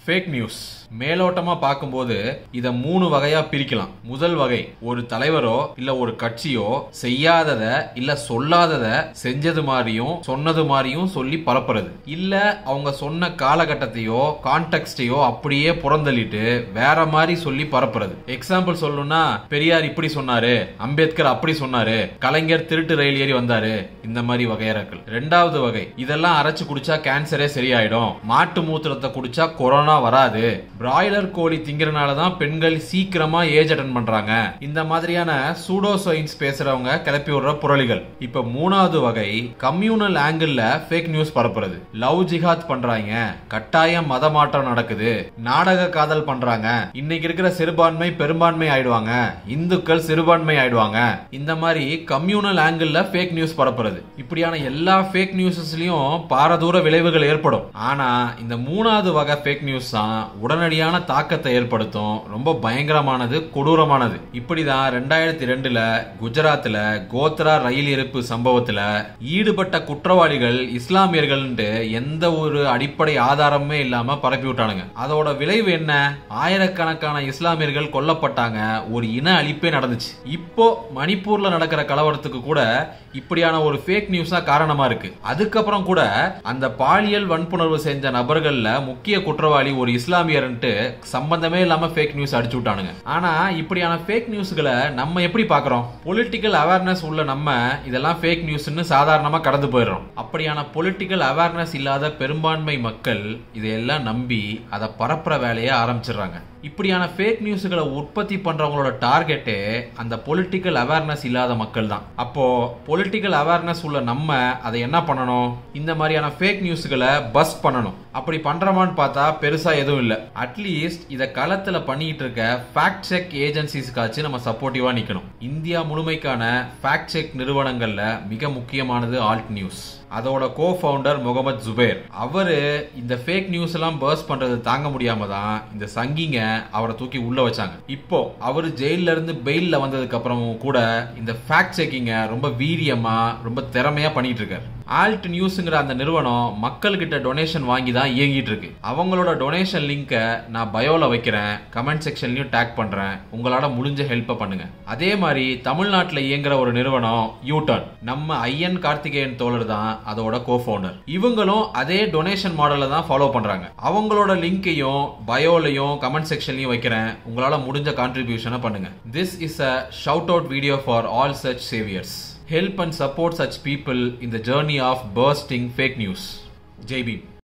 Fake news மேலோட்டமா பார்க்கும்போது இத மூணு வகையா பிரிக்கலாம் முதல் வகை ஒரு தலைவரோ இல்ல ஒரு கட்சியோ செய்யாதத இல்ல சொல்லாதத செஞ்சது மாதிரியும் சொன்னது மாதிரியும் சொல்லி பரப்புறது இல்ல அவங்க சொன்ன காலகட்டத்தையோ கான்டெக்ட்டையோ அப்படியே புறந்தள்ளிட்டு வேற மாதிரி சொல்லி பரப்புறது எக்ஸாம்பிள் சொல்லணும்னா பெரியார் இப்படி சொன்னாரு அம்பேத்கர் அப்படி சொன்னாரு கலைஞர் திருட்டு ரயில் ஏறி வந்தாரு இந்த மாதிரி வகையறாக்கள் ரெண்டாவது வகை இதெல்லாம் அரைச்சு குடிச்சா கேன்சரே சரியாயிடும் மாட்டு மூத்திரத்தை குடிச்சா கொரோனா வராது பிராய்லர் கோழி திங்கிறனால தான் பெண்கள் சீக்கிரமா ஏஜ் அட்டன் பண்றாங்க இந்த மாதிரியான சூடோ சயின்ஸ் பேசுறவங்க கிளப்பி விடுற புரளிகள் இப்ப மூணாவது வகை கம்யூனல் ஆங்கிள் ஃபேக் நியூஸ் பரப்புறது லவ் ஜிஹாத் பண்றாங்க கட்டாயம் மத மாற்றம் நடக்குது நாடக காதல் பண்றாங்க இன்னைக்கு இருக்கிற சிறுபான்மை பெரும்பான்மை ஆயிடுவாங்க இந்துக்கள் சிறுபான்மை ஆயிடுவாங்க இந்த மாதிரி கம்யூனல் ஆங்கிள் ஃபேக் நியூஸ் பரப்புறது இப்படியான எல்லா ஃபேக் நியூஸஸ்லயும் பாரதூர விளைவுகள் ஏற்படும் ஆனா இந்த மூணாவது வகை ஃபேக் நியூஸ் தான் உடனடியான தாக்கத்தை ஏற்படுத்தும் ரொம்ப பயங்கரமானது கொடூரமானது இப்படிதான் ரெண்டாயிரத்தி ரெண்டுல குஜராத்ல கோத்ரா ரயில் எரிப்பு சம்பவத்துல ஈடுபட்ட குற்றவாளிகள் இஸ்லாமியர்கள் எந்த ஒரு அடிப்படை ஆதாரமே இல்லாம பரப்பி விட்டானுங்க அதோட விளைவு என்ன ஆயிரக்கணக்கான இஸ்லாமியர்கள் கொல்லப்பட்டாங்க ஒரு இன அழிப்பே நடந்துச்சு இப்போ மணிப்பூர்ல நடக்கிற கலவரத்துக்கு கூட இப்படியான ஒரு ஃபேக் நியூஸ் தான் காரணமா இருக்கு அதுக்கப்புறம் கூட அந்த பாலியல் வன்புணர்வு செஞ்ச நபர்கள்ல முக்கிய குற்றவாளி ஒரு இஸ்லாமியர்ன்ட்டு சம்பந்தமே இல்லாம ஃபேக் நியூஸ் அடிச்சு விட்டானுங்க ஆனா இப்படியான ஃபேக் நியூஸ்களை நம்ம எப்படி பாக்குறோம் பொலிட்டிக்கல் அவேர்னஸ் உள்ள நம்ம இதெல்லாம் ஃபேக் நியூஸ்னு சாதாரணமா கடந்து போயிடுறோம் அப்படியான பொலிட்டிக்கல் அவேர்னஸ் இல்லாத பெரும்பான்மை மக்கள் இதையெல்லாம் நம்பி அதை பரப்புற வேலையை ஆரம்பிச்சிடுறாங்க இப்படியான ஃபேக் நியூஸ்களை உற்பத்தி பண்றவங்களோட டார்கெட்டே அந்த பொலிட்டிக்கல் அவேர்னஸ் இல்லாத மக்கள் தான் அப்போ பொலிட்டிக்கல் அவேர்னஸ் உள்ள நம்ம அதை என்ன பண்ணணும் இந்த மாதிரியான ஃபேக் நியூஸ்களை பஸ் பண்ணணும் அப்படி பண்றோமான்னு பார்த்தா பெருசா எதுவும் இல்ல அட்லீஸ்ட் இத களத்துல பண்ணிட்டு இருக்க ஃபேக்ட் செக் ஏஜென்சிஸ்க்காச்சும் நம்ம சப்போர்ட்டிவா நிக்கணும் இந்தியா முழுமைக்கான ஃபேக்ட் செக் நிறுவனங்கள்ல மிக முக்கியமானது ஆல்ட் நியூஸ் அதோட கோ ஃபவுண்டர் முகமது ஜுபேர் அவரு இந்த ஃபேக் நியூஸ் எல்லாம் பர்ஸ் பண்றது தாங்க முடியாம தான் இந்த சங்கிங்க அவரை தூக்கி உள்ள வச்சாங்க இப்போ அவர் ஜெயில இருந்து பெயில்ல வந்ததுக்கு அப்புறமும் கூட இந்த ஃபேக்ட் செக்கிங்க ரொம்ப வீரியமா ரொம்ப திறமையா பண்ணிட்டு இருக்காரு ஆல்ட் நியூஸ்ங்கிற அந்த நிறுவனம் மக்கள்கிட்ட டொனேஷன் வாங்கி தான் இயங்கிட்டு இருக்கு அவங்களோட டொனேஷன் லிங்கை நான் பயோல வைக்கிறேன் கமெண்ட் செக்ஷன்லயும் டேக் பண்றேன் உங்களால முடிஞ்ச ஹெல்ப் பண்ணுங்க அதே மாதிரி தமிழ்நாட்டில் இயங்குற ஒரு நிறுவனம் யூடர்ன் நம்ம ஐயன் கார்த்திகேயன் தோழர் தான் அதோட கோ ஃபவுண்டர் இவங்களும் அதே டொனேஷன் மாடலை தான் ஃபாலோ பண்றாங்க அவங்களோட லிங்கையும் பயோலையும் கமெண்ட் செக்ஷன்லயும் வைக்கிறேன் உங்களால முடிஞ்ச கான்ட்ரிபியூஷனை பண்ணுங்க this is a shout out video for all such saviours help and support such people in the journey of bursting fake news. Jai Bhim.